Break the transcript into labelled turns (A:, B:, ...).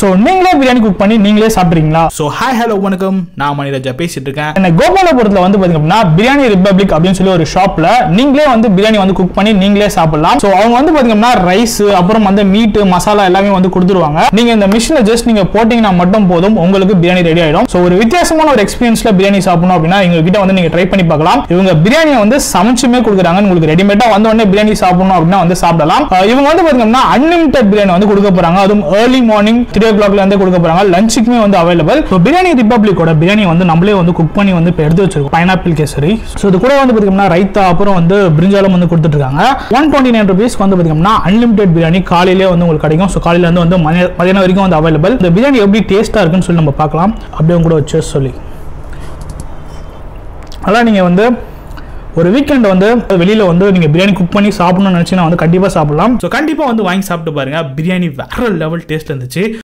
A: so நீங்களே biryani cook பண்ணி நீங்களே சாப்பிட்றீங்களா
B: ஸோ ஹாய் ஹலோ வணக்கம் நான் மணிராஜா பேசிட்டு இருக்கேன்
A: என்ன கோபாலபுரத்தில் வந்து பார்த்தீங்க அப்படின்னா பிரியாணி ரிப்பப்ளிக் அப்படின்னு சொல்லி ஒரு ஷாப்ல நீங்களே வந்து பிரியாணி வந்து குக் பண்ணி நீங்களே சாப்பிடலாம் ஸோ அவங்க வந்து பார்த்தீங்கன்னா ரைஸ் அப்புறம் வந்து மீட் மசாலா எல்லாமே வந்து கொடுத்துருவாங்க நீங்க இந்த மிஷினை ஜஸ்ட் நீங்க போட்டீங்கன்னா மட்டும் போதும் உங்களுக்கு பிரியாணி ரெடி ஆயிடும் ஸோ ஒரு வித்தியாசமான ஒரு எக்ஸ்பீரியன்ஸ்ல பிரியாணி சாப்பிடணும் அப்படின்னா எங்க கிட்ட வந்து நீங்க ட்ரை பண்ணி பார்க்கலாம் இவங்க பிரியாணியை வந்து சமைச்சுமே கொடுக்குறாங்க உங்களுக்கு ரெடிமேடா வந்த உடனே பிரியாணி சாப்பிடணும் அப்படின்னா வந்து சாப்பிடலாம் அஹ் இவங்க வந்து பார்த்தீங்கன்னா அன்லிமிட்டட் பிரியாணி வந்து கொடுக்க போறாங்க அதுவும் ஏர்லி மார்னிங் த்ரீ ஓ கிளாக்ல இருந்து கொடுக்க போறாங்க லஞ்சுக்குமே வந்து அவைலபிள் ஸோ பிரியாணி ரிப்பப்ளிக்கோட பிரியாணி வந்து நம்மளே வந்து குக் பண்ணி வந்து இப்போ எடுத்து வச்சிருக்கோம் பைனாப்பிள் கேசரி ஸோ இது கூட வந்து பார்த்தீங்கன்னா ரைத்தா அப்புறம் வந்து பிரிஞ்சாலம் வந்து கொடுத்துட்டு இருக்காங்க ஒன் டுவெண்ட்டி நைன் ருபீஸ்க்கு வந்து பார்த்தீங்கன்னா அன்லிமிட்டட் பிரியாணி காலையிலே வந்து உங்களுக்கு கிடைக்கும் ஸோ காலையில இருந்து வந்து மதிய- மதியானம் வரைக்கும் வந்து அவைலபிள் இந்த பிரியாணி எப்படி டேஸ்ட்டாக இருக்குன்னு சொல்லி நம்ம பார்க்கலாம் அப்படியே உங்க கூட வச்சு சொல்லி அதான் நீங்கள் வந்து ஒரு வீக்கெண்ட் வந்து வெளியில் வந்து நீங்கள் பிரியாணி குக் பண்ணி சாப்பிடணும்னு நினச்சிங்கன்னா வந்து கண்டிப்பாக சாப்பிடலாம்
B: ஸோ கண்டிப்பாக வந்து வாங்கி சாப்பிட்டு பாருங்க பிரியாணி வேற லெவல் டேஸ்ட் இருந்துச்சு